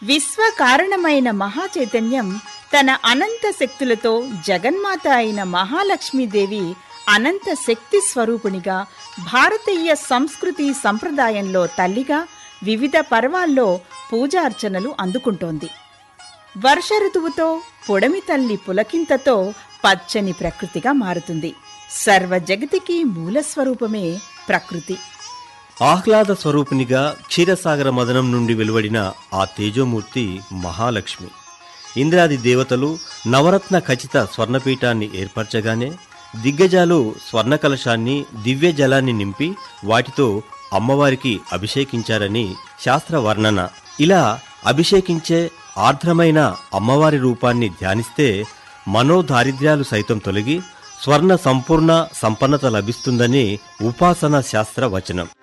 విశ్వ కారణమైన మహాచైతన్యం తన అనంత శక్తులతో జగన్మాత అయిన మహాలక్ష్మీదేవి అనంత శక్తి స్వరూపునిగా భారతీయ సంస్కృతి సంప్రదాయంలో తల్లిగా వివిధ పర్వాల్లో పూజార్చనలు అందుకుంటోంది వర్ష ఋతువుతో పొడమి తల్లి పులకింతతో పచ్చని ప్రకృతిగా మారుతుంది సర్వ జగతికి మూల స్వరూపమే ప్రకృతి ఆహ్లాద స్వరూపినిగా క్షీరసాగర మదనం నుండి వెలువడిన ఆ తేజోమూర్తి మహాలక్ష్మి ఇంద్రాది దేవతలు నవరత్న ఖచిత స్వర్ణపీఠాన్ని ఏర్పరచగానే దిగ్గజాలు స్వర్ణ కలశాన్ని దివ్య జలాన్ని నింపి వాటితో అమ్మవారికి అభిషేకించారని శాస్త్ర వర్ణన ఇలా అభిషేకించే ఆర్ద్రమైన అమ్మవారి రూపాన్ని ధ్యానిస్తే మనోదారిద్ర్యాలు సైతం తొలగి స్వర్ణ సంపూర్ణ సంపన్నత లభిస్తుందని ఉపాసన శాస్త్ర వచనం